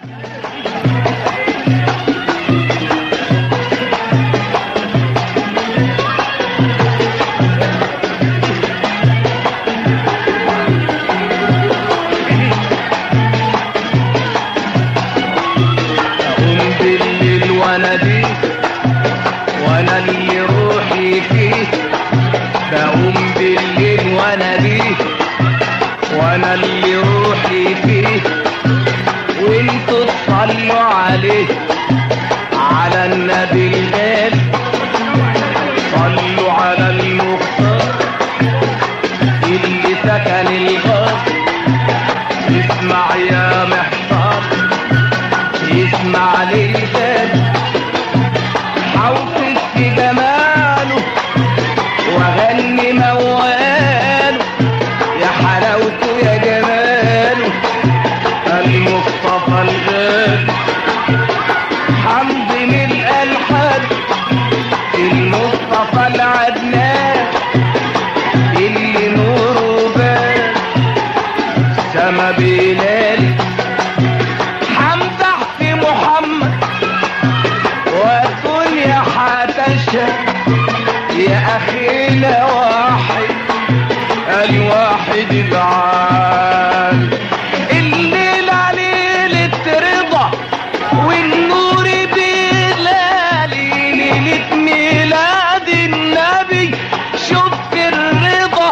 أقوم بالليل وانا بيه وانا اللي روحي فيه بقوم بالليل وانا بيه وانا اللي روحي فيه وانتوا تصلوا عليه على النبي الغالي صلوا على المختار اللي سكن الغار اسمع يا محتار اسمع للبال حوصف في جماله وغني مواله يا حلاوته يا جماله المصطفى الغالي حمد من الألحان المصطفى العدنان اللي نوره بان سما بلالي حمدح في محمد والدنيا حتشهد يا اخينا واحد الواحد العال الليلة ليلة رضا والنور بلالي ليلة ميلاد النبي شفت الرضا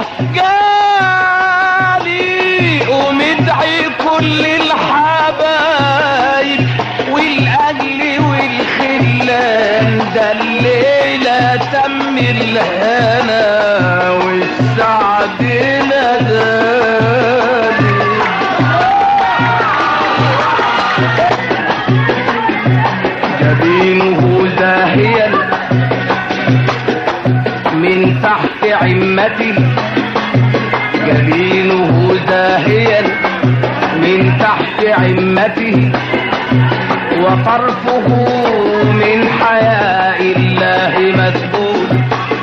جالي ومدعي كل الحبايب والاهل والخلان ده الليلة تم الهنا والسعد ناداني جبينه زاهيا من تحت عمته جبينه زاهيا من تحت عمته وطرفه من حياء الله مسدود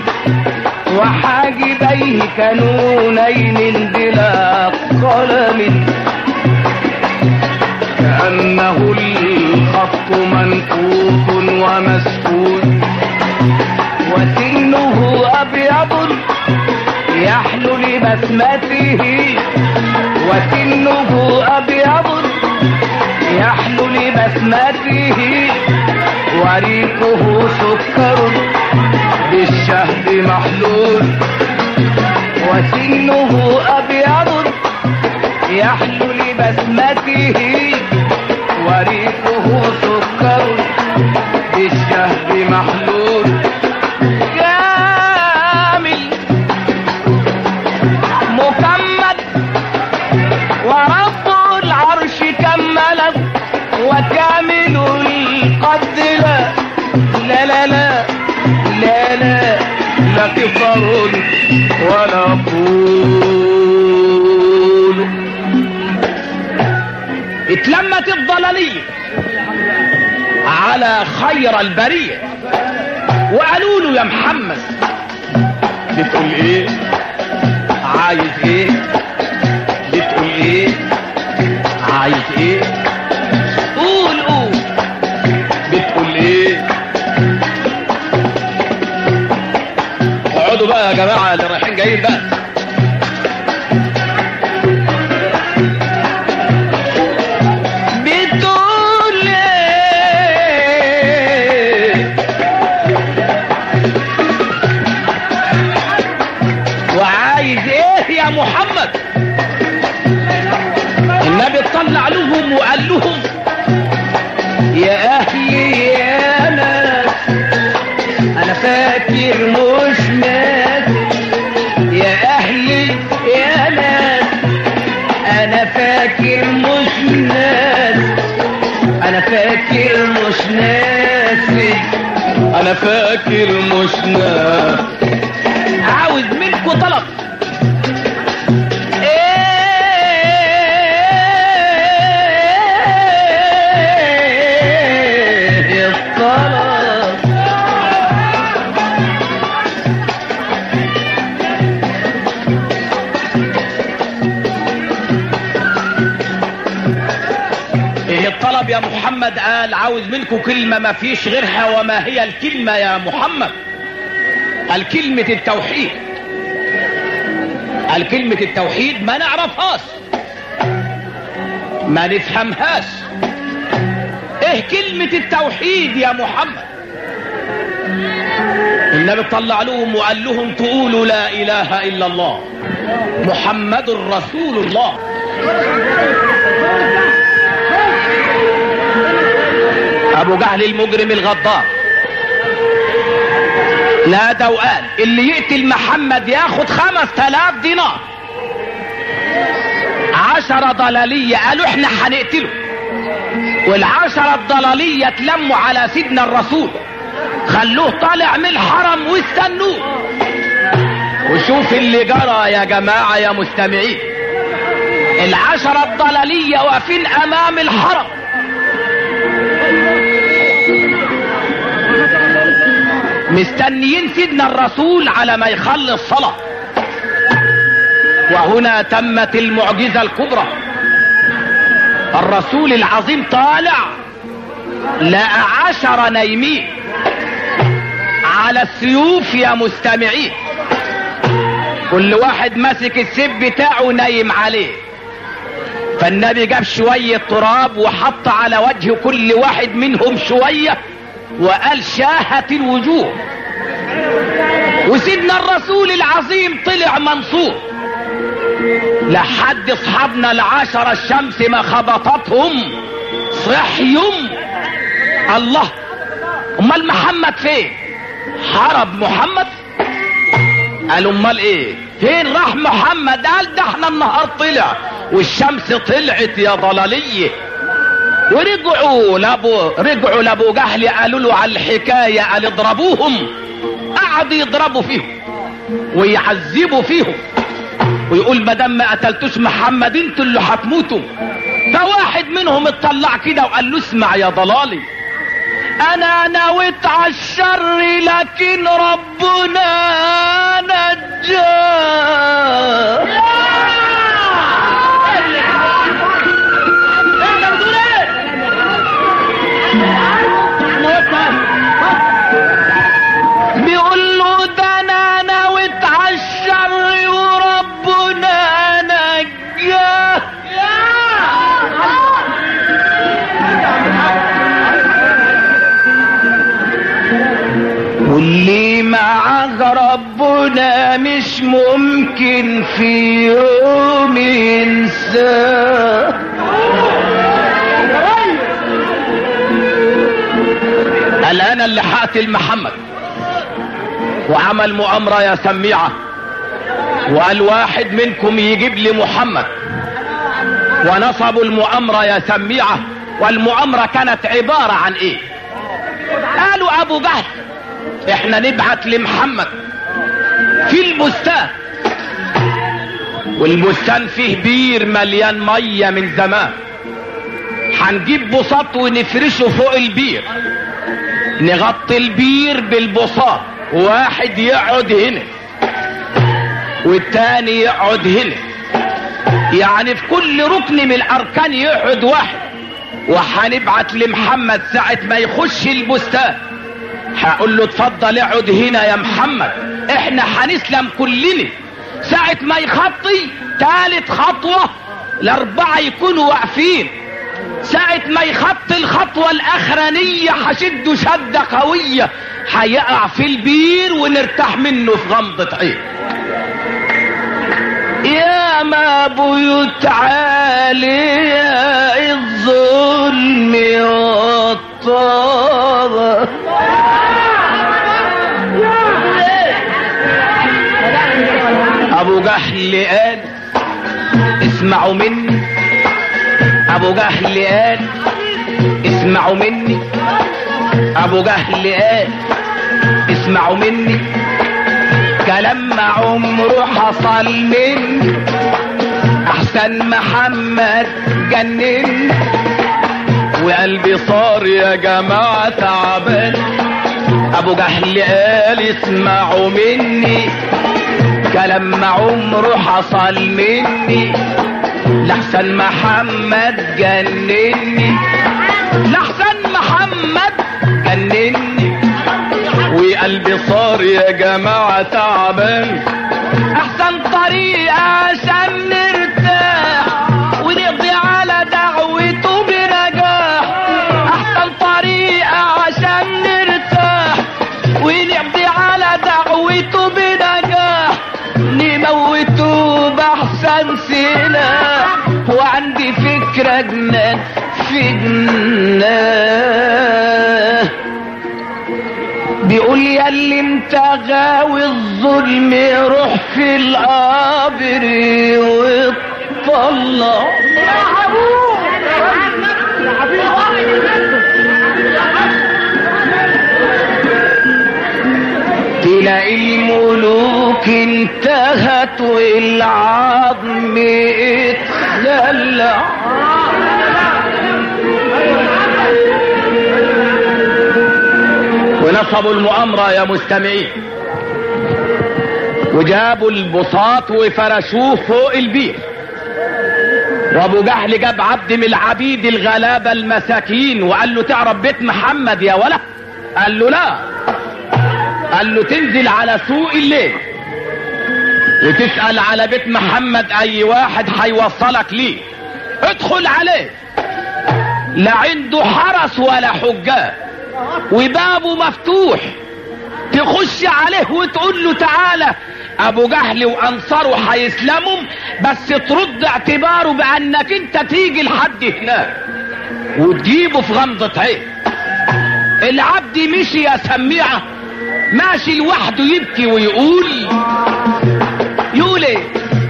وحاجبيه كنونين بلا قلم كأنه الخط منقوط ومسكوت وسنه أبيض يحلو لبسمته وسنه أبيض يحلو لبسمته وريقه سكر بالشهد محلول وسنه أبيض يحلو لبسمته وريقه سكر بالشهد محلول كامل مكمل ورب العرش كمله وكامل القد لا لا لا لا لا لا لا كفر ولا طول اتلمت الضلالية على خير البرية وقالوا له يا محمد بتقول ايه عايز ايه بتقول ايه عايز ايه قول قول بتقول ايه اقعدوا بقى يا جماعة اللي رايحين جايين بقى بتقول ايه وعايز ايه يا محمد النبي اطلع لهم وقال لهم يا اهلي يا ناس انا فاكر مش ناس يا اهلي يا ناس انا فاكر مش ناس انا فاكر مش ناسي انا فاكر مش ناس عاوز منكم طلب ايه الطلب ايه الطلب طب يا محمد قال عاوز منكم كلمة ما فيش غيرها وما هي الكلمة يا محمد الكلمة التوحيد الكلمة التوحيد ما نعرفهاش ما نفهمهاش ايه كلمة التوحيد يا محمد النبي طلع لهم وقال لهم تقولوا لا اله الا الله محمد رسول الله ابو جهل المجرم الغدار نادى وقال اللي يقتل محمد ياخد خمس تلاف دينار عشرة ضلالية قالوا احنا هنقتله والعشرة الضلالية اتلموا على سيدنا الرسول خلوه طالع من الحرم واستنوه وشوف اللي جرى يا جماعة يا مستمعين العشرة الضلالية واقفين امام الحرم مستنيين سيدنا الرسول على ما يخلص صلاة وهنا تمت المعجزة الكبرى الرسول العظيم طالع لقى عشرة نايمين على السيوف يا مستمعين كل واحد ماسك السيف بتاعه نايم عليه فالنبي جاب شوية تراب وحط على وجه كل واحد منهم شوية وقال شاهت الوجوه وسيدنا الرسول العظيم طلع منصور لحد اصحابنا العشرة الشمس ما خبطتهم صحيهم الله امال محمد فين حرب محمد قالوا امال ايه فين راح محمد قال ده احنا النهار طلع والشمس طلعت يا ضلاليه ورجعوا لابو رجعوا لابو جهل قالوا له على الحكايه قال اضربوهم قعدوا يضربوا فيهم ويعذبوا فيهم ويقول ما دام ما قتلتوش محمد انتوا اللي هتموتوا فواحد منهم اتطلع كده وقال له اسمع يا ضلالي انا نويت على الشر لكن ربنا نجاه بيقول له ده انا نويت على الشر وربنا نجاه واللي معاه ربنا مش ممكن في يوم ينساه قال انا اللي هقتل محمد وعمل مؤامرة يا سميعة وقال واحد منكم يجيب لي محمد ونصبوا المؤامرة يا سميعة والمؤامرة كانت عبارة عن ايه قالوا ابو جهل احنا نبعت لمحمد في البستان والبستان فيه بير مليان مية من زمان هنجيب بساط ونفرشه فوق البير نغطي البير بالبساط واحد يقعد هنا والتاني يقعد هنا يعني في كل ركن من الاركان يقعد واحد وهنبعت لمحمد ساعة ما يخش البستان هقول له اتفضل اقعد هنا يا محمد احنا هنسلم كلنا ساعة ما يخطي تالت خطوة الاربعة يكونوا واقفين ساعة ما يخط الخطوة الاخرانية هشده شدة قوية هيقع في البير ونرتاح منه في غمضة عين يا ما بيوت عالية الظلم والطابة ابو جهل قال اسمعوا مني ابو جهل قال اسمعوا مني ابو جهل قال اسمعوا مني كلام ما عمره حصل مني احسن محمد جنن وقلبي صار يا جماعة تعبان ابو جهل قال اسمعوا مني كلام ما عمره حصل مني لحسن محمد جنني لحسن محمد جنني وقلبي صار يا جماعة تعبان احسن طريقة عشان نرتاح ونقضي على دعوته بنجاح احسن طريقة عشان نرتاح ونقضي على دعوته بنجاح نموته بأحسن سلاح وعندي فكرة جنان في جنان بيقول يا اللي انت غاوي الظلم روح في القبر واتطلع تلاقي الملوك انتهت والعظم اتخلع ونصبوا المؤامرة يا مستمعين وجابوا البساط وفرشوه فوق البير وابو جهل جاب عبد من العبيد الغلابة المساكين وقال له تعرف بيت محمد يا ولا قال له لا قال له تنزل على سوق الليل وتسأل على بيت محمد اي واحد هيوصلك ليه ادخل عليه لا عنده حرس ولا حجاج وبابه مفتوح تخش عليه وتقول له تعالى ابو جهل وانصاره هيسلموا بس ترد اعتباره بانك انت تيجي لحد هناك وتجيبه في غمضة عين العبد مشي يا سميعة ماشي لوحده يبكي ويقول يقول ايه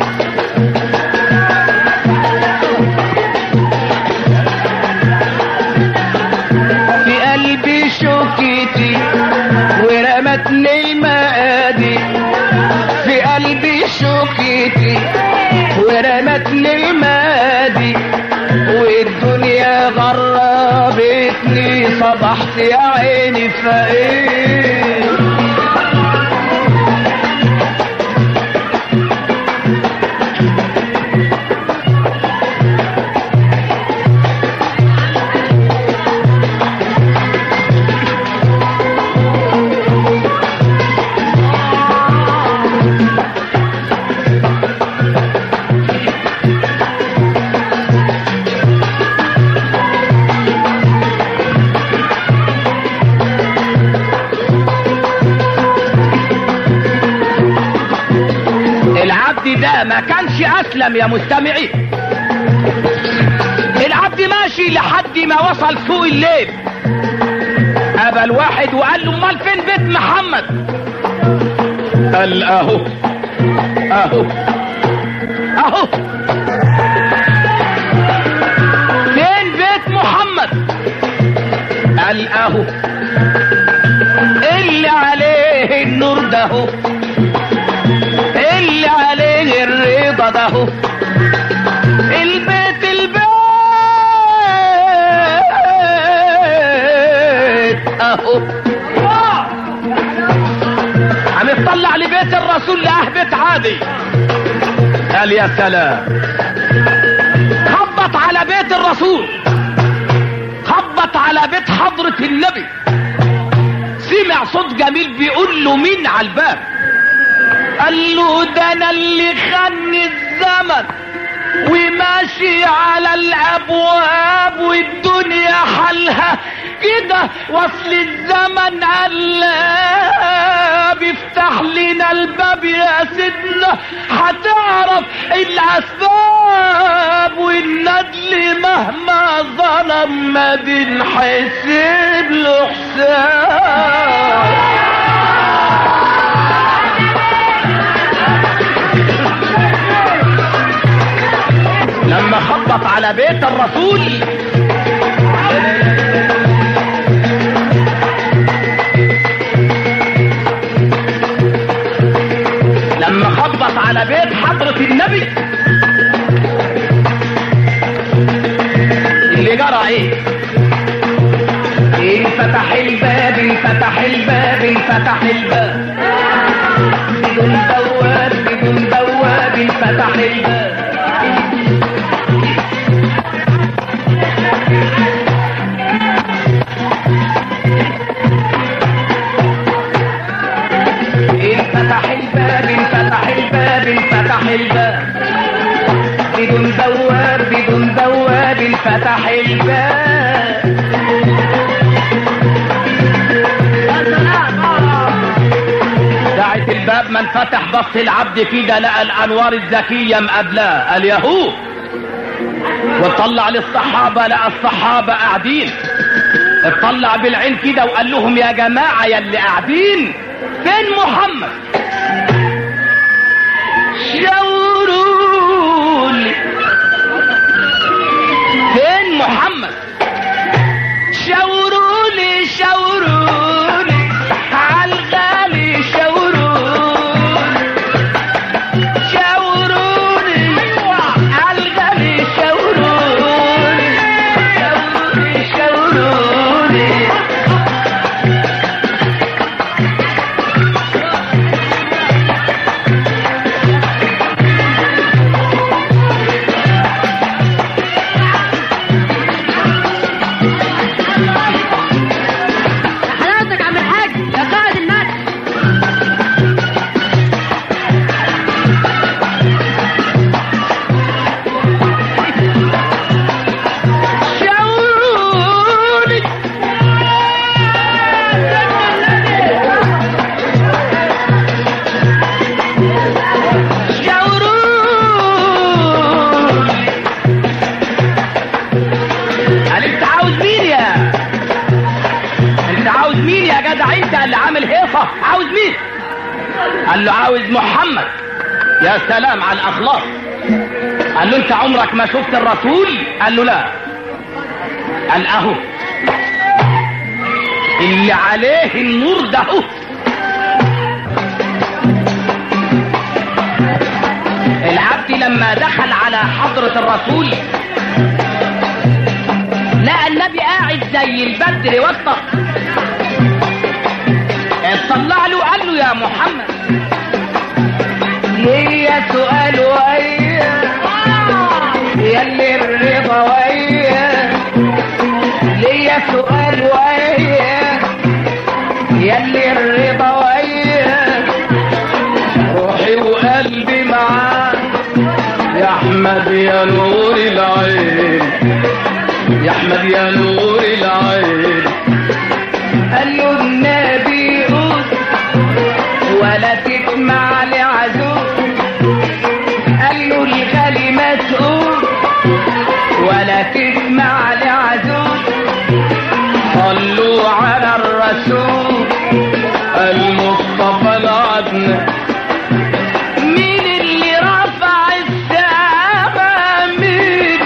في قلبي شوكتي ورمتني المقادي في قلبي شوكتي ورمتني المقادي والدنيا غربتني صبحت يا عيني فقير العبد ده ما كانش اسلم يا مستمعين العبد ماشي لحد ما وصل سوق الليل ابى الواحد وقال له امال فين بيت محمد قال اهو اهو اهو فين بيت محمد قال اهو اللي عليه النور ده هو اللي عليه الرضا ده هو البيت البيت اهو عم يطلع لبيت الرسول لاه بيت عادي قال يا سلام خبط على بيت الرسول خبط على بيت حضرة النبي سمع صوت جميل بيقول له مين على الباب قال له ده انا اللي خني الزمن وماشي على الابواب والدنيا حالها كده وصل الزمن قلاب افتح لنا الباب يا سيدنا هتعرف الاسباب والندل مهما ظلم ما بنحسب له حساب لما خبط على بيت الرسول لما خبط على بيت حضرة النبي اللي جرى ايه انفتح الباب انفتح الباب انفتح الباب بدون بواب بدون بواب انفتح الباب فتح الباب بدون بواب بدون بواب فتح الباب ساعة الباب ما انفتح بص العبد كده لقى الانوار الذكية مقابلاه اليهود وطلع للصحابة لقى الصحابة قاعدين اطلع بالعين كده وقال لهم يا جماعة يا اللي قاعدين فين محمد شاوروا لي فين محمد شاوروا لي شاوروا لي عالغالي شاوروا شاوروا لي عالغالي شاوروا لي شاوروا لي حضرتك عم الحاج يا قائد الماتش شاوروا لي شاوروا لي قال انت عاوز مين يا انت عاوز مين يا جدع انت اللي عامل هيصة عاوز مين قال له عاوز محمد يا سلام على الاخلاق قال له انت عمرك ما شفت الرسول قال له لا قال اهو اللي عليه النور ده اهو العبد لما دخل على حضرة الرسول لقى النبي قاعد زي البدر وسط طلع له قال له يا محمد ليا سؤال ويا يلي الرضا ويا ليا سؤال ويا يلي الرضا ويا روحي وقلبي معاك يا احمد يا نور العين يا احمد يا نور العين قال له النبي قول ولا تسمع لعزوز قال له الغالي مسؤول ولا تسمع لعزوز صلوا على الرسول المصطفى العدنان مين اللي رفع السما مين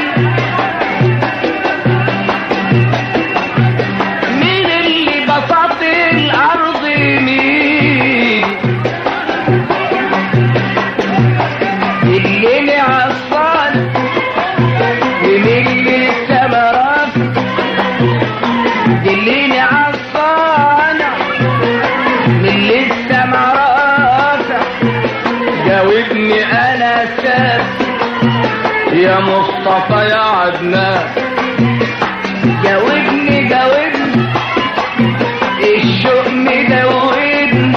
مين اللي بسط الارض مين الليل عصان ومين الثمرات الليل عصان من الثمرات جاوبني انا ساب يا مصطفى يا عدنان جاوبني جاوبني الشوق مدوبني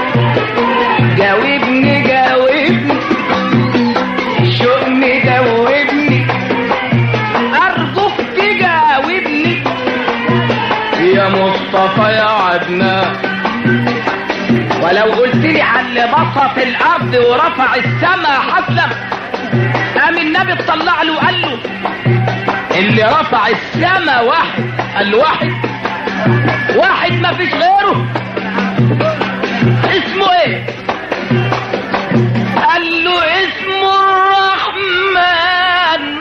جاوبني جاوبني الشوق مدوبني ارجوك تجاوبني يا مصطفى يا عدنان ولو قلت لي على اللي بسط الارض ورفع السماء حسلم قام النبي اطلع له وقال له اللي رفع السماء واحد قال له واحد واحد ما فيش غيره اسمه ايه قال له اسمه الرحمن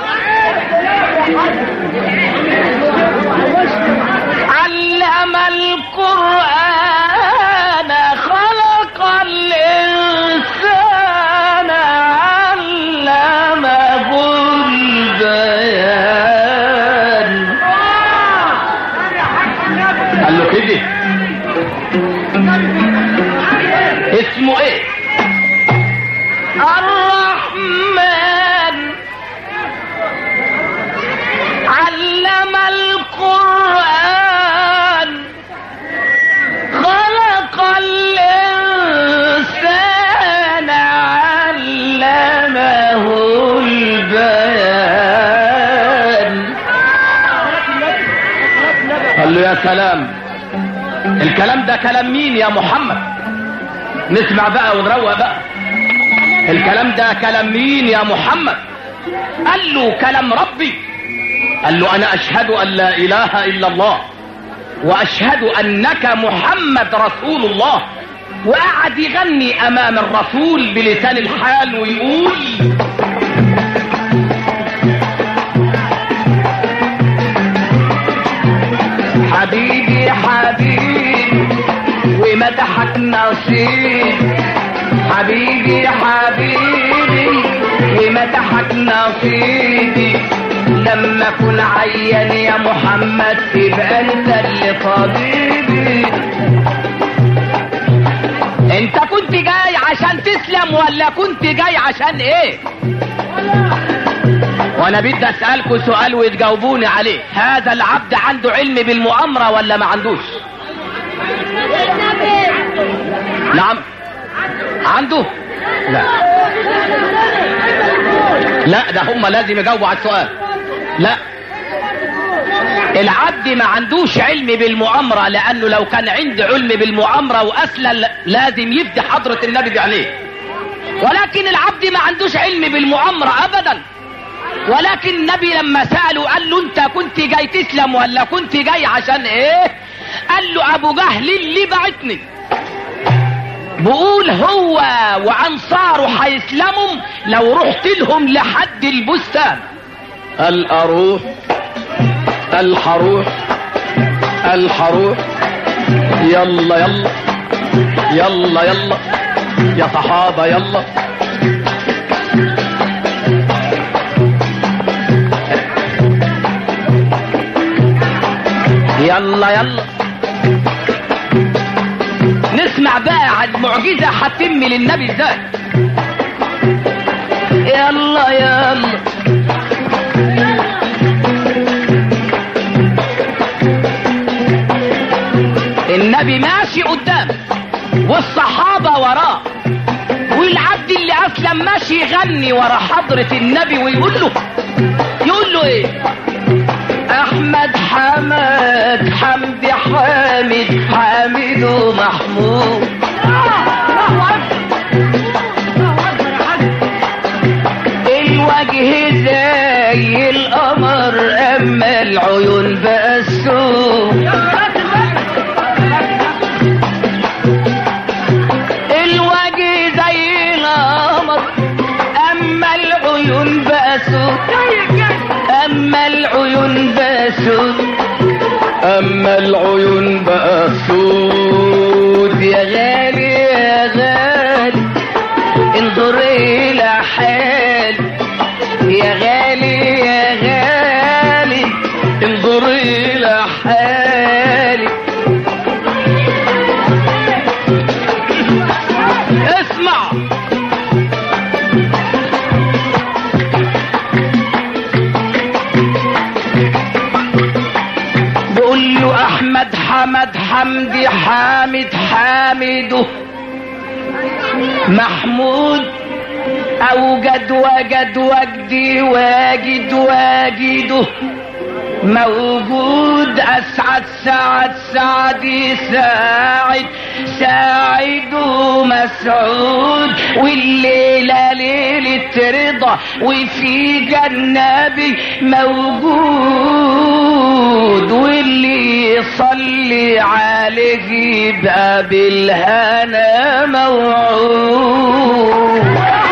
علم القرآن خلق الإنسان علمه البيان قال له كده اسمه ايه الرحمن يا سلام الكلام ده كلام مين يا محمد نسمع بقى ونروق بقى الكلام ده كلام مين يا محمد قال له كلام ربي قال له انا اشهد ان لا اله الا الله واشهد انك محمد رسول الله وقعد يغني امام الرسول بلسان الحال ويقول حبيبي حبيبي ومدحك نصيب حبيبي حبيبي ومدحك نصيبي لما اكون عيان يا محمد تبقى انت اللي طبيبي انت كنت جاي عشان تسلم ولا كنت جاي عشان ايه وانا بدي اسالكم سؤال وتجاوبوني عليه هذا العبد عنده علم بالمؤامره ولا ما عندوش نعم عنده لا لا ده هم لازم يجاوبوا على السؤال لا العبد ما عندوش علم بالمؤامرة لأنه لو كان عنده علم بالمؤامرة وأسلم لازم يفدي حضرة النبي بعينيه ولكن العبد ما عندوش علم بالمؤامرة أبدا ولكن النبي لما سأله قال له أنت كنت جاي تسلم ولا كنت جاي عشان إيه؟ قال له أبو جهل اللي بعتني بقول هو وأنصاره هيسلموا لو رحت لهم لحد البستان قال أروح الحروح الحروح يلا يلا يلا يلا يا صحابة يلا يلا يلا نسمع بقى عن معجزة هتتم للنبي ازاي يلا يلا النبي ماشي قدام والصحابة وراه والعبد اللي أسلم ماشي يغني ورا حضرة النبي ويقول له يقول له ايه احمد حمد حمد حامد حامد ومحمود الوجه زي القمر اما العيون بقى السوق الوجه زي القمر اما العيون بقى سود اما العيون بقى سود اما العيون بقى سود يا غالي يا غالي انظر الى حال يا غالي يا غالي انظر الى حالي اسمع بقول له احمد حمد حمدي حامد حامده محمود اوجد وجد وجدي واجد واجده موجود اسعد سعد سعدي ساعد ساعد ومسعود والليلة ليلة رضا وفي جنبي موجود واللي يصلي عليه يبقى بالهنا موعود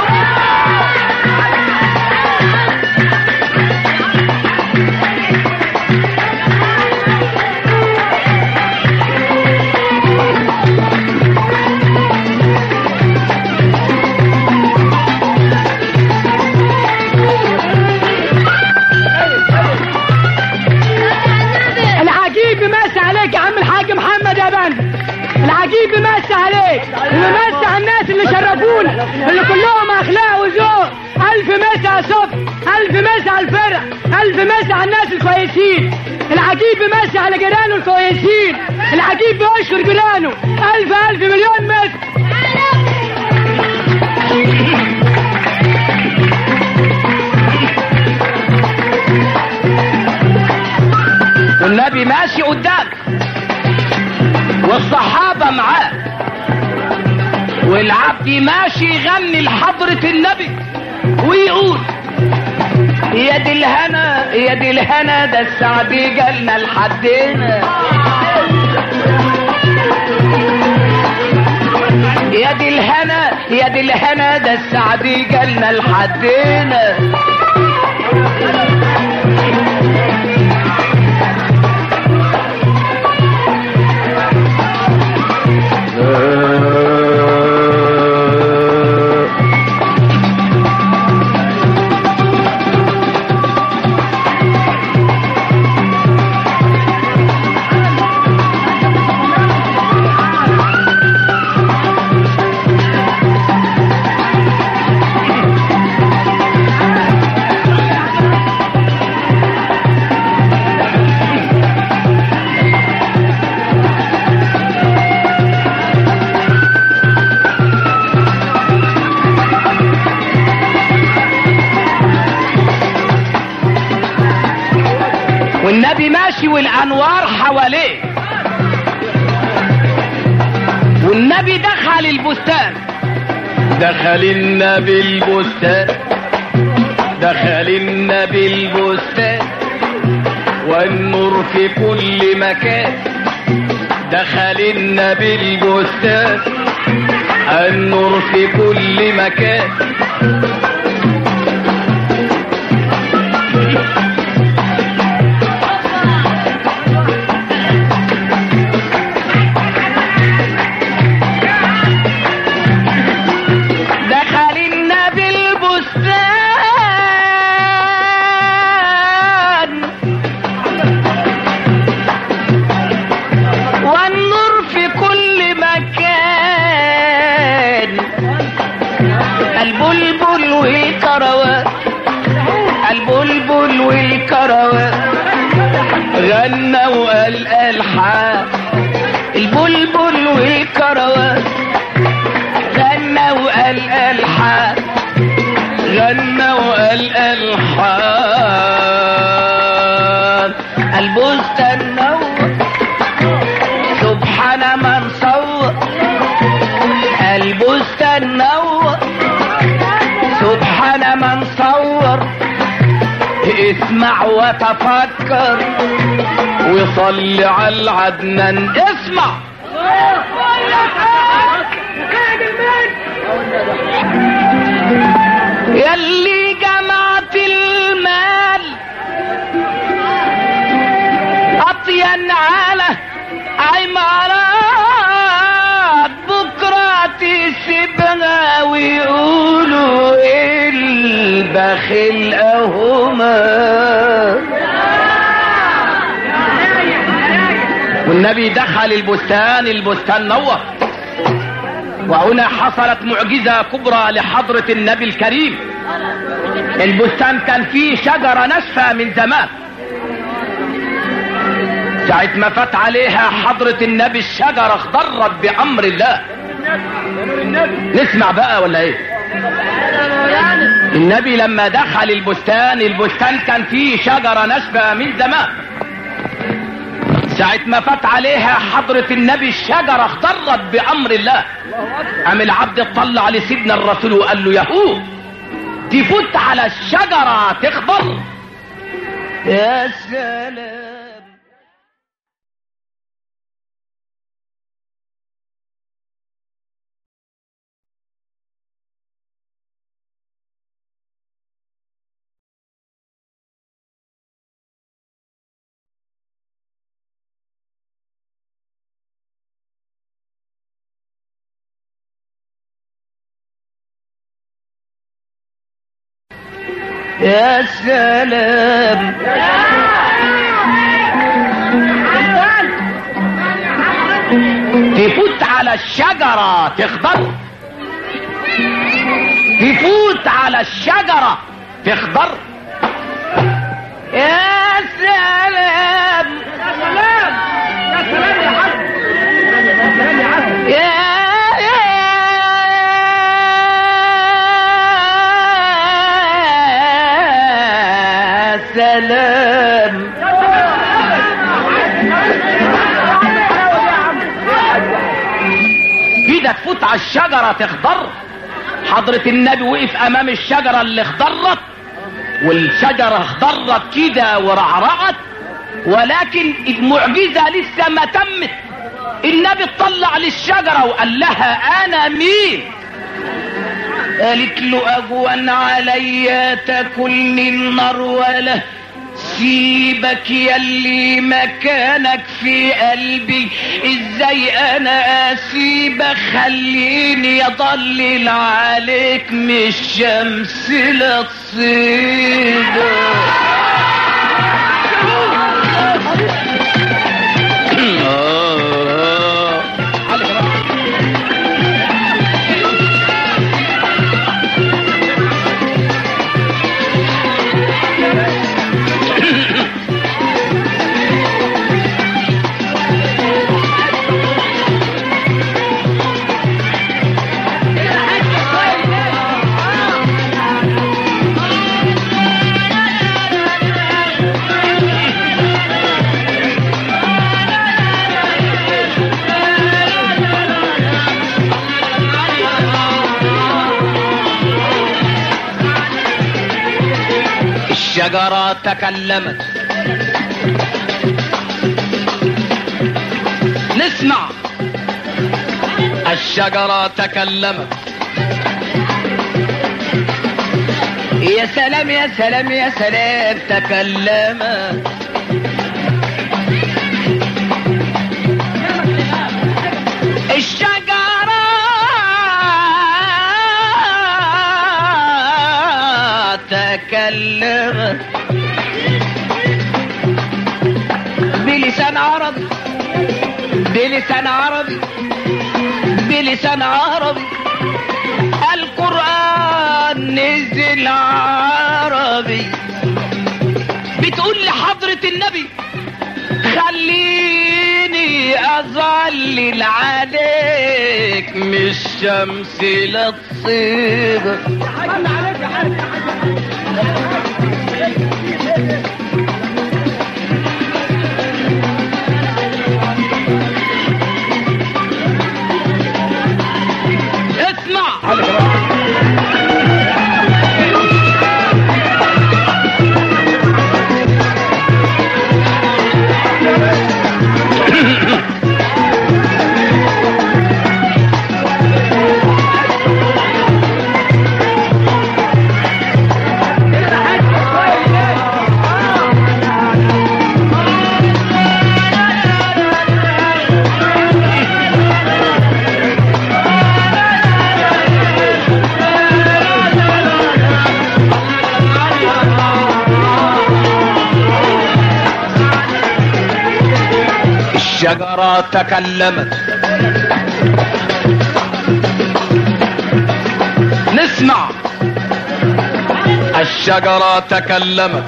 العجيب بيمسي عليك يا عم الحاج محمد يا بند العجيب بيمسي عليك وبيمسي على الناس اللي شرفونا اللي كلهم اخلاق وذوق الف مسا يا صبح الف مسا على الفرق الف مسا على الناس الكويسين العجيب بيمسي على جيرانه الكويسين العجيب بيشكر جيرانه الف الف مليون مسا والنبي ماشي قدام والصحابة معاه والعبد ماشي يغني لحضرة النبي ويقول يا دي الهنا يا دي الهنا ده السعد جالنا لحدنا يا دي الهنا يا دي الهنا ده السعد جالنا لحدنا والنبي ماشي والانوار حواليه والنبي دخل البستان دخل النبي البستان دخل النبي البستان والنور في كل مكان دخل النبي البستان النور في كل مكان دخل النبي البستان والنور في كل مكان البلبل والكروان البلبل والكروان غنى وقال الحان البلبل والكروان غنى وقال الحان غنى وقال الحان البستان نور سبحان من صور البستان نور سبحان من صور اسمع وتفكر وصل على العدنان اسمع يلي جمعت المال اطين على عمارات بكرة تسيبها ويقولوا البخيل اهما والنبي دخل البستان البستان نور وهنا حصلت معجزة كبرى لحضرة النبي الكريم البستان كان فيه شجرة ناشفة من زمان ساعة ما فات عليها حضرة النبي الشجرة اخضرت بأمر الله نسمع بقى ولا ايه النبي لما دخل البستان البستان كان فيه شجرة ناشفة من زمان ساعة ما فات عليها حضرة النبي الشجرة اخضرت بأمر الله قام العبد اطلع لسيدنا الرسول وقال له يهو تفوت على الشجرة تخضر يا سلام يا سلام تفوت على الشجرة تخضر تفوت على الشجرة تخضر يا سلام يا سلام يا سلام يا حاج يا يا سلام الشجرة تخضر حضرة النبي وقف امام الشجرة اللي اخضرت والشجرة اخضرت كده ورعرعت ولكن المعجزة لسه ما تمت النبي اطلع للشجرة وقال لها انا مين قالت له اجوان عليا تاكلني النار ولا سيبك يلي مكانك في قلبي ازاي انا اسيبك خليني اضلل عليك مش شمس لا تصيبك الشجرة تكلمت نسمع الشجرة تكلمت يا سلام يا سلام يا سلام تكلمت الشجرة تكلمت بلسان عربي بلسان عربي بلسان عربي القرآن نزل عربي بتقول لحضرة النبي خليني اظلل عليك مش شمس لا تصيبك اسمع الشجرة تكلمت نسمع الشجرة تكلمت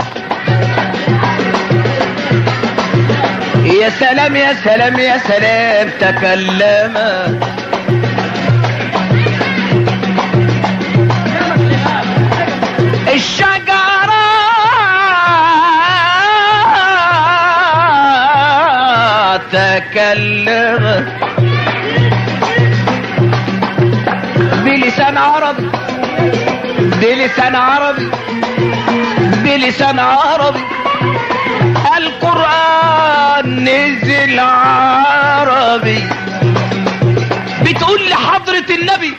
يا سلام يا سلام يا سلام تكلمت الشجرة تكلمت بلسان عربي بلسان عربي بلسان عربي القرآن نزل عربي بتقول لحضرة النبي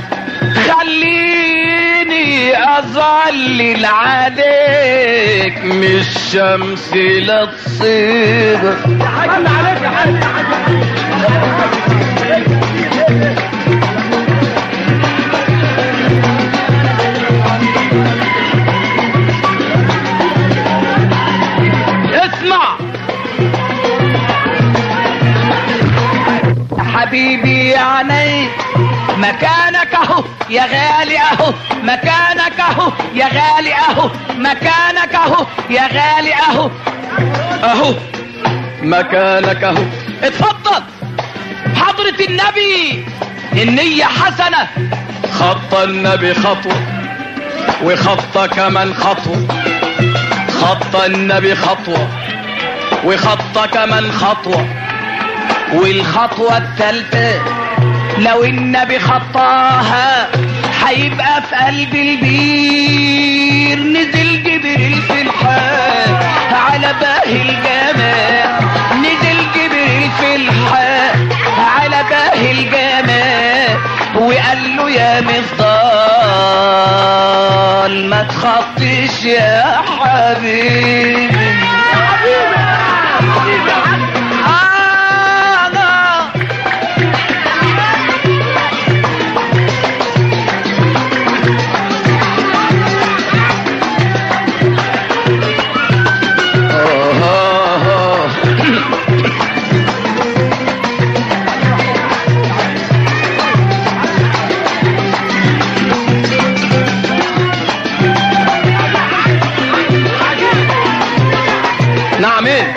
خليني اظلل عليك مش شمس لا تصيبك اسمع حبيبي يا عيني مكانك اهو يا غالي اهو مكانك اهو يا غالي اهو مكانك اهو يا غالي اهو اهو مكانك اهو اتفضل حضرة النبي النية حسنة خط النبي خطوة وخط كمان خطوة خط النبي خطوة وخط كمان خطوة والخطوة الثالثة لو النبي خطاها هيبقى في قلب البير نزل جبريل في الحال على باهي الجمال نزل جبريل في الحال على باهي الجمال وقال له يا مفضال ما تخطيش يا حبيبي آه نعم ايه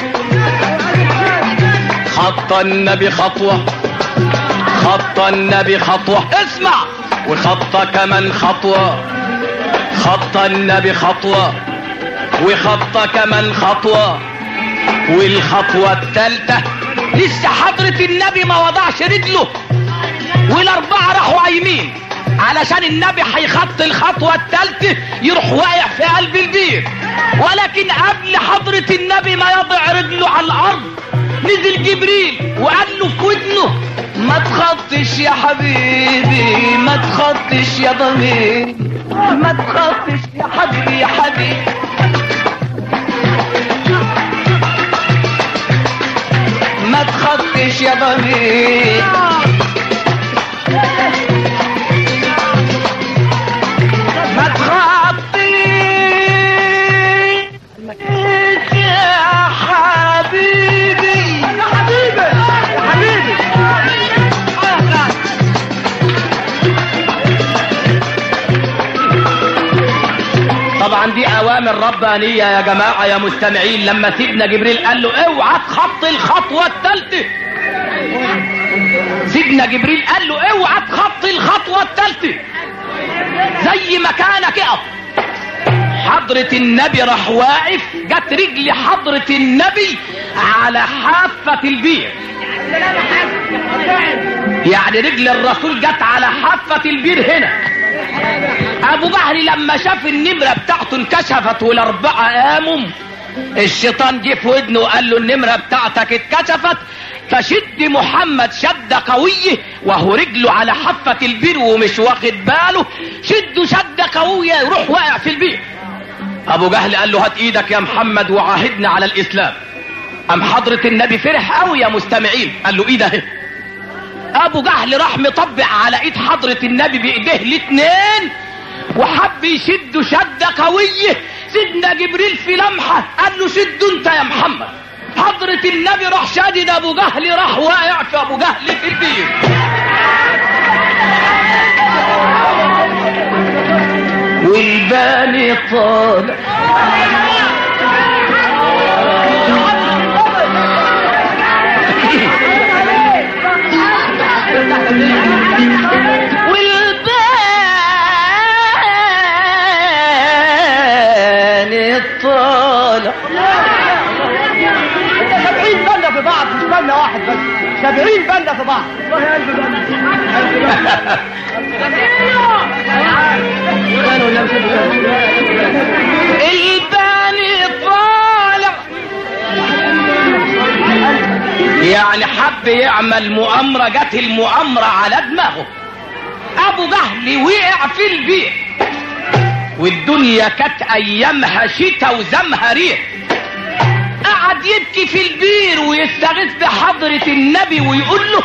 خط النبي خطوة خط النبي خطوة اسمع وخط كمان خطوة خط النبي خطوة وخط كمان خطوة والخطوة التالتة لسه حضرة النبي ما وضعش رجله والاربعة راحوا قايمين علشان النبي هيخط الخطوة التالتة يروح واقع في قلب البير ولكن قبل حضرة النبي ما يضع رجله على الارض نزل جبريل وقال له في ودنه ما تخطش يا حبيبي ما تخطش يا ضمير ما تخطش يا حبيبي يا حبيبي ما تخطش يا ضمير ما تخطيش يا حبيبي يا حبيبي يا حبيبي طبعا دي اوامر ربانيه يا جماعه يا مستمعين لما سيدنا جبريل قال له اوعى تخطي الخطوه الثالثه سيدنا جبريل قال له اوعى تخطي الخطوه الثالثه زي ما كانك اقف حضرة النبي راح واقف جت رجل حضرة النبي على حافة البير يعني رجل الرسول جت على حافة البير هنا ابو جهل لما شاف النمرة بتاعته انكشفت والاربعة قاموا الشيطان جه في ودنه وقال له النمرة بتاعتك اتكشفت فشد محمد شدة قوية وهو رجله على حافة البير ومش واخد باله شده شدة قوية يروح واقع في البير ابو جهل قال له هات ايدك يا محمد وعاهدنا على الاسلام ام حضرة النبي فرح قوي يا مستمعين قال له ايه ده ابو جهل راح مطبق على ايد حضرة النبي بايديه الاتنين وحب يشده شدة قوية سيدنا جبريل في لمحة قال له شد انت يا محمد حضرة النبي راح شادد ابو جهل راح واقع في ابو جهل في البير والباني طالع والباني طالع سبعين بلة في بعض مش بلة واحد بس سبعين بلة في بعض والله ألف بلة الباني طالع يعني حب يعمل مؤامرة جت المؤامرة على دماغه ابو جهل وقع في البير والدنيا كانت ايامها شتا وزمها ريح قعد يبكي في البير ويستغيث بحضرة النبي ويقول له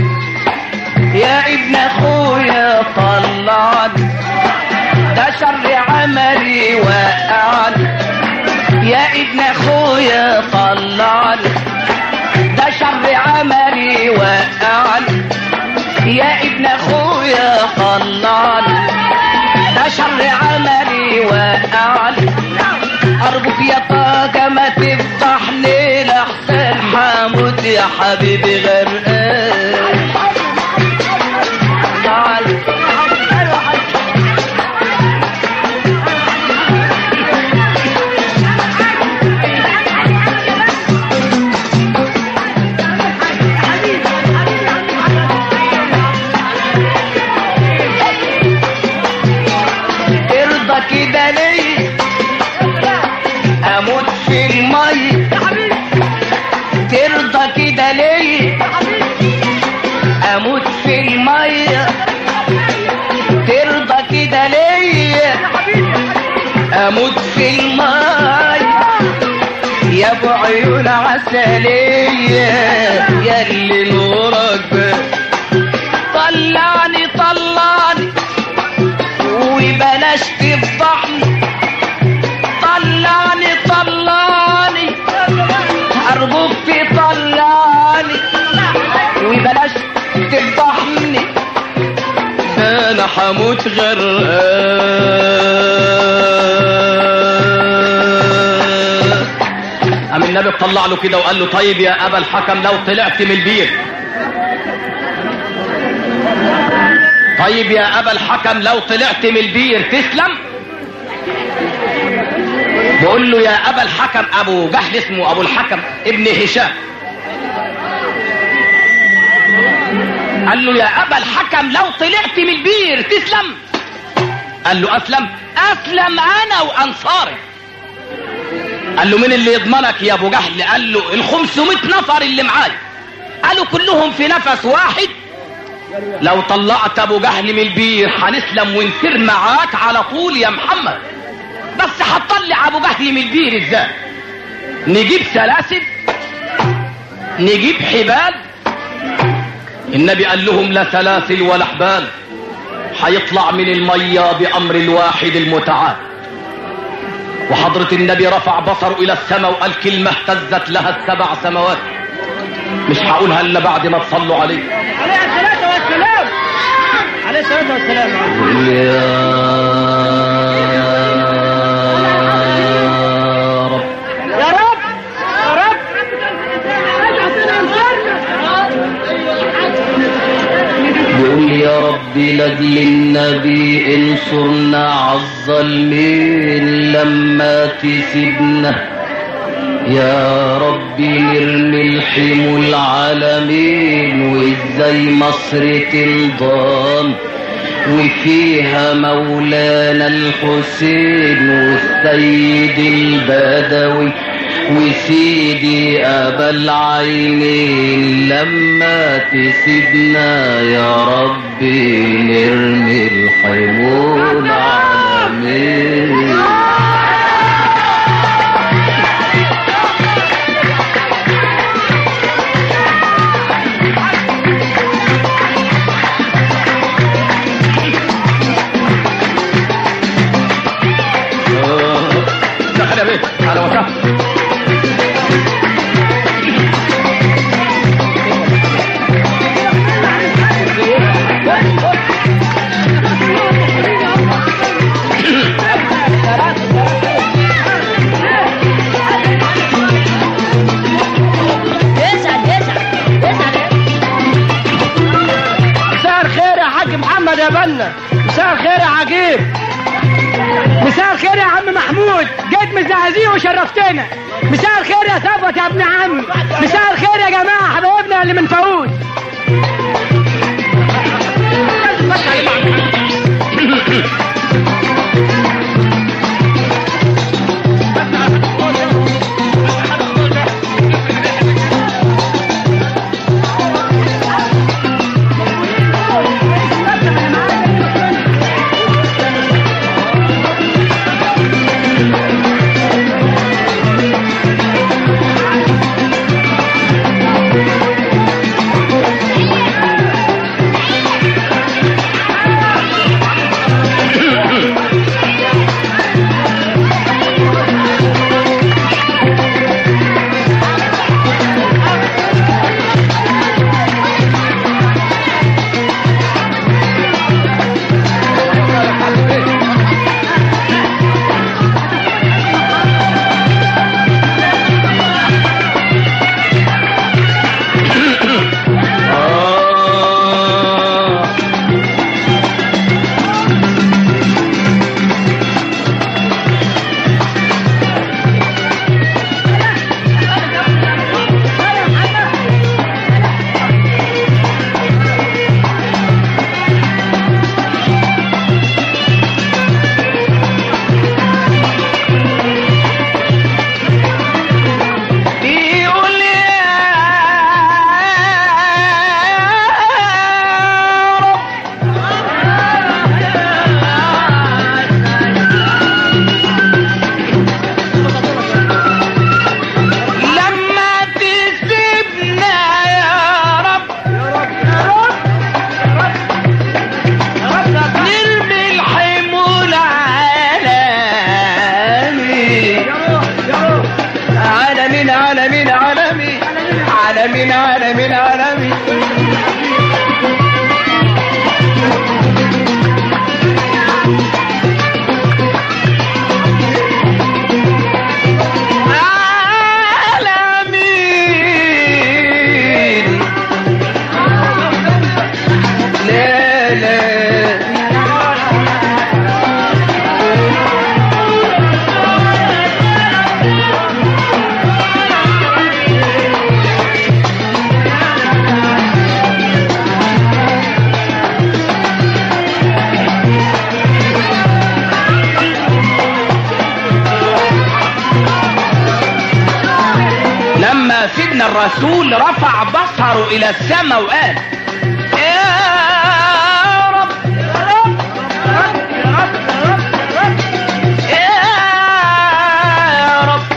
يا ابن اخويا طلعني ده شر عملي وقعني يا ابن اخويا طلعني ده شر عملي وقعني يا ابن اخويا طلعني ده شر عملي وقعني ارجوك يا طاقة ما تفتحني لحسن حموت يا حبيبي غرقان تعال الماي يا ابو عيون عسلية يا اللي نورك بان. طلعني طلعني وبلاش تفضحني طلعني طلعني ارجوك تطلعني وبلاش تفضحني ده انا حموت غرقان قام النبي طلع له كده وقال له طيب يا ابا الحكم لو طلعت من البير طيب يا ابا الحكم لو طلعت من البير تسلم بقول له يا ابا الحكم ابو جهل اسمه ابو الحكم ابن هشام قال له يا ابا الحكم لو طلعت من البير تسلم قال له اسلم اسلم انا وانصاري قال له مين اللي يضمنك يا ابو جهل قال له ال 500 نفر اللي معايا قالوا كلهم في نفس واحد لو طلعت ابو جهل من البير هنسلم ونسير معاك على طول يا محمد بس هتطلع ابو جهل من البير ازاي نجيب سلاسل نجيب حبال النبي قال لهم لا سلاسل ولا حبال هيطلع من المية بأمر الواحد المتعال وحضرة النبي رفع بصره إلى السماء وقال كلمة اهتزت لها السبع سماوات مش هقولها إلا بعد ما تصلوا عليه عليه الصلاة والسلام عليه الصلاة والسلام يا رب يا رب يا رب بيقول يا رب لاجل النبي انصرنا عالظالمين لما تسيبنا يا رب نرمي الحمو العالمين وازاي مصر تنضام وفيها مولانا الحسين والسيد البدوي وسيدي أبا العينين لما تسيبنا يا ربي نرمي الحمول العالمين دخل يا بيه على وسهلا يسعد يسعد يسعد مساء الخير يا حاج محمد يا بنا مساء الخير يا عجيب مساء الخير يا عم محمود جيت من الزقازيق وشرفتنا مساء الخير يا ثبت يا ابن عمي مساء الخير يا جماعه حبايبنا اللي من فاوز العالمين العالمين لا لا لما سيدنا الرسول رفع بصره الى السماء وقال يا رب يا رب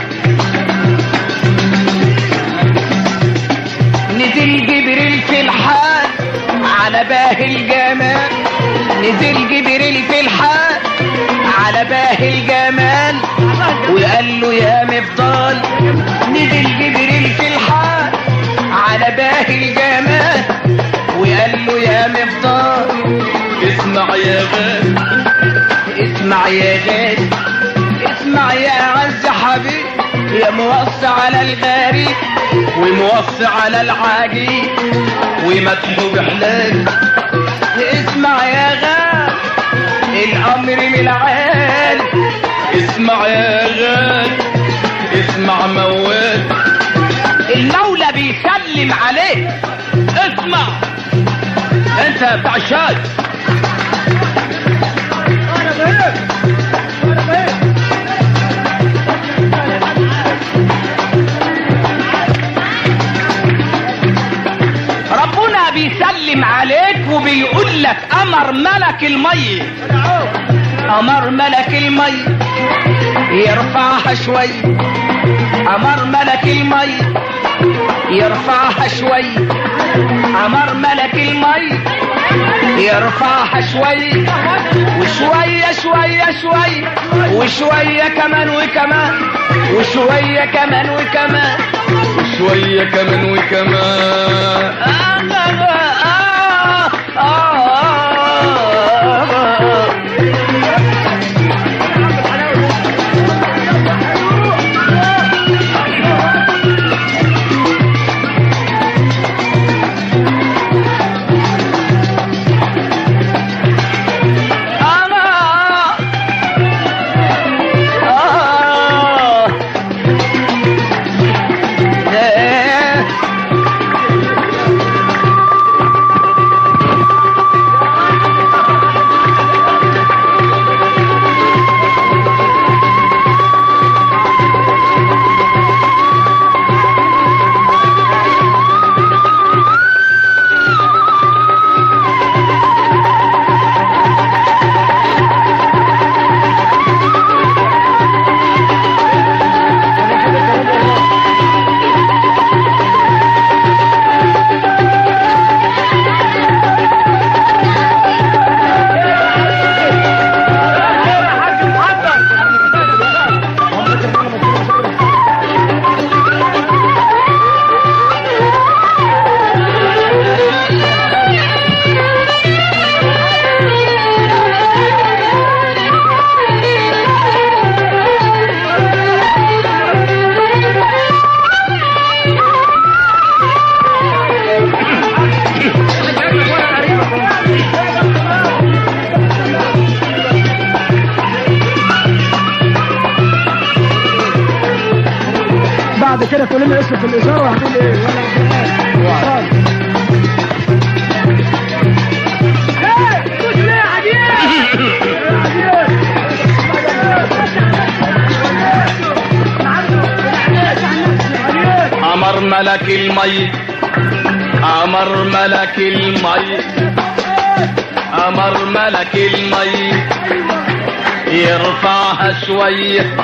نزل جبريل في الحال على باه الجمال نزل جبريل في الحال على باه الجمال وقال له يا مفضال نزل جبريل في الحال على باه الجمال وقال له يا مفضال اسمع يا غالي اسمع يا غالي اسمع يا عز حبيب يا موصي على الغريب وموصي على العجيب ومدحه بحلال اسمع يا غالي الامر من العالي اسمع يا غالي اسمع موال المولى بيسلم عليك اسمع انت بتاع الشاي ربنا بيسلم عليك وبيقول لك امر ملك المي امر ملك المي يرفعها شوي امر ملك المي يرفعها شوي امر ملك المي يرفعها شوي وشوية شوية شوي وشوية كمان وكمان وشوية كمان وكمان وشوية كمان وكمان آه آه آه آه آه أنا آه إيه. بعد كده تقول لنا اسمك في الإشارة وهتقول إيه ولا إيه، دوس ليه يا عجيب؟ امر ملك المي امر ملك المي امر ملك المي يرفعها شويه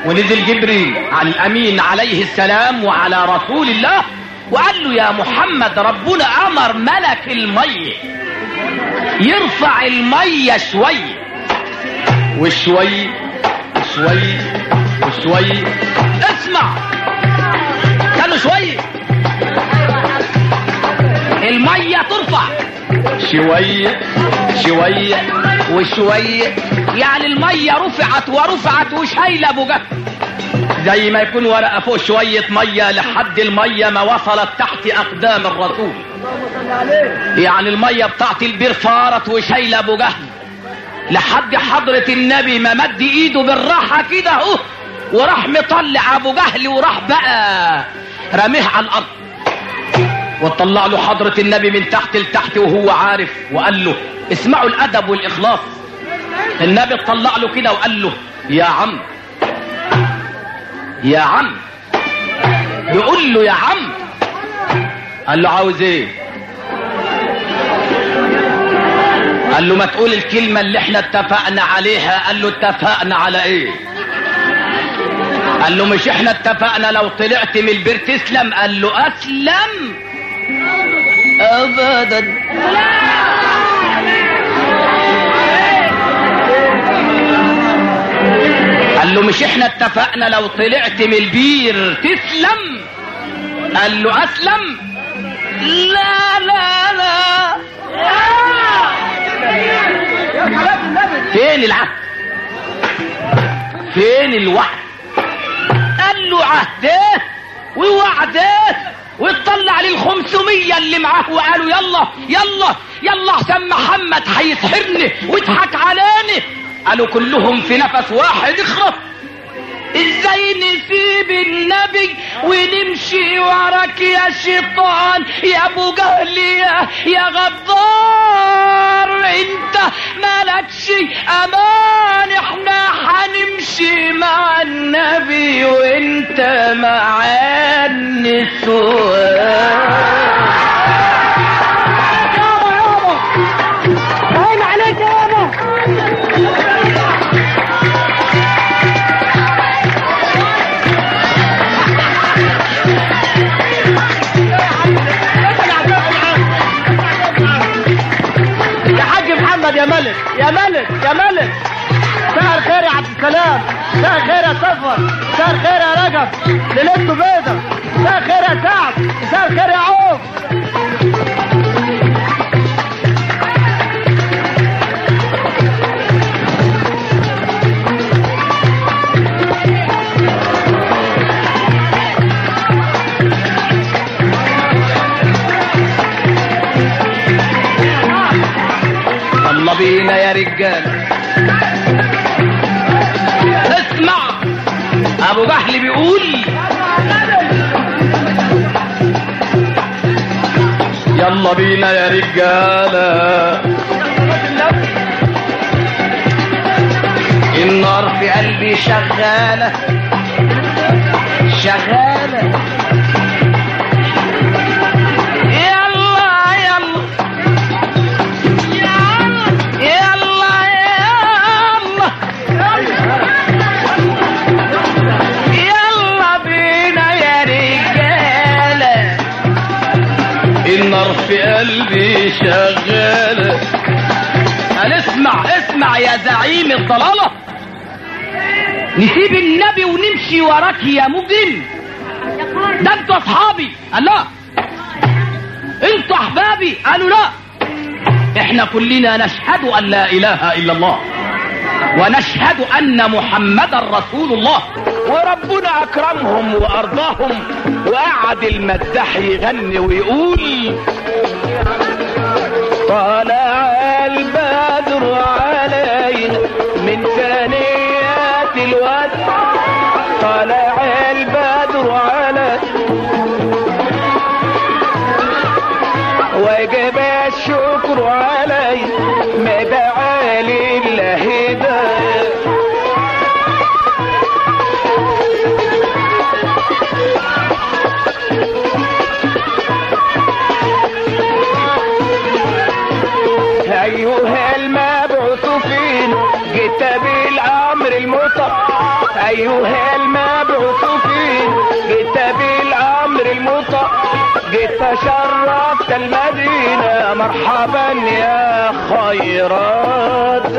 ونزل جبريل على الامين عليه السلام وعلى رسول الله وقال له يا محمد ربنا امر ملك الميه يرفع الميه شويه وشوي شوي وشوي اسمع كانوا شوي الميه ترفع شوية شوية وشوية يعني المية رفعت ورفعت وشايلة ابو جهل زي ما يكون ورقة فوق شوية مية لحد المية ما وصلت تحت أقدام الرسول يعني المية بتاعت البير فارت وشايلة ابو جهل لحد حضرة النبي ما مد ايده بالراحة كده اهو وراح مطلع ابو جهل وراح بقى رميه على الارض وطلع له حضرة النبي من تحت لتحت وهو عارف وقال له اسمعوا الادب والاخلاص النبي طلع له كده وقال له يا عم يا عم يقول له يا عم قال له عاوز ايه قال له ما تقول الكلمة اللي احنا اتفقنا عليها قال له اتفقنا على ايه قال له مش احنا اتفقنا لو طلعت من البير تسلم قال له اسلم ابدا قال له مش احنا اتفقنا لو طلعت من البير تسلم قال له اسلم لا لا لا فين العهد فين الوعد قال له عهده ووعده ويطلع للخمسمية اللي معاه وقالوا يلا يلا يلا احسن محمد هيسحرني ويضحك علينا قالوا كلهم في نفس واحد اخرس ازاي نسيب النبي ونمشي وراك يا شيطان يا ابو جهل يا يا غدار انت مالكش امان احنا هنمشي مع النبي وانت مع النسوان يابا يابا هاي عليك يابا يا حاج محمد يا ملك يا ملك يا ملك مساء الخير يا عبد السلام مساء الخير يا صفر مساء الخير يا رجب ليلته بيضة مساء الخير يا سعد مساء الخير يا عوف يلا بينا يا رجال اسمع ابو جهل بيقول يلا بينا يا رجالة النار في قلبي شغالة شغالة يلا يلا يلا يلا يلا بينا يا رجالة النار في قلبي شغالة قال اسمع اسمع يا زعيم الضلالة نسيب النبي ونمشي وراك يا مجرم ده انتوا اصحابي قال لا انتوا احبابي قالوا لا احنا كلنا نشهد ان لا اله الا الله ونشهد ان محمدا رسول الله وربنا اكرمهم وارضاهم وقعد المداح يغني ويقول طلع البدر علينا من ثنيات الواد طلع البدر علينا وجب الشكر علي مدعالي الهداية أيها المبعوث فينا جئت بالأمر المطاع أيها جيت شرفت المدينة مرحبا يا خيرات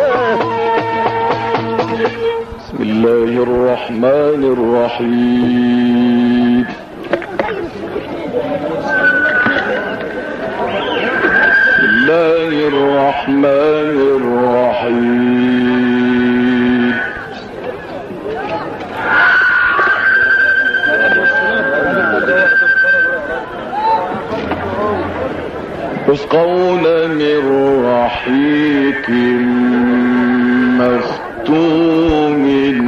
بسم الله الرحمن الرحيم بسم الله الرحمن الرحيم يسقون من رحيق مختوم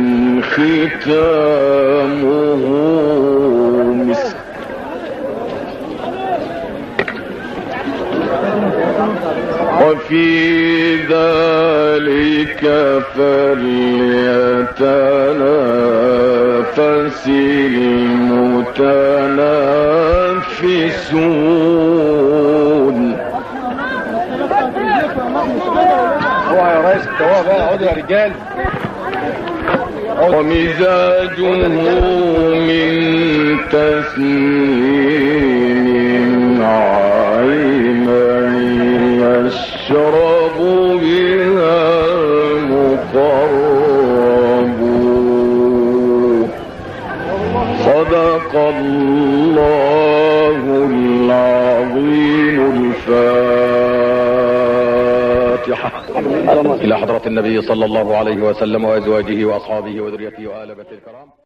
ختامه مسك وفي ذلك فليتنافس المتنافسون اوعى يا ريس التواب بقى اقعدوا يا رجال ومزاجه من تسنيم عينا يشرب بها المقربون صدق الله العظيم الفاتحة إلى حضرة النبي صلى الله عليه وسلم وأزواجه وأصحابه وذريته وآل بيته الكرام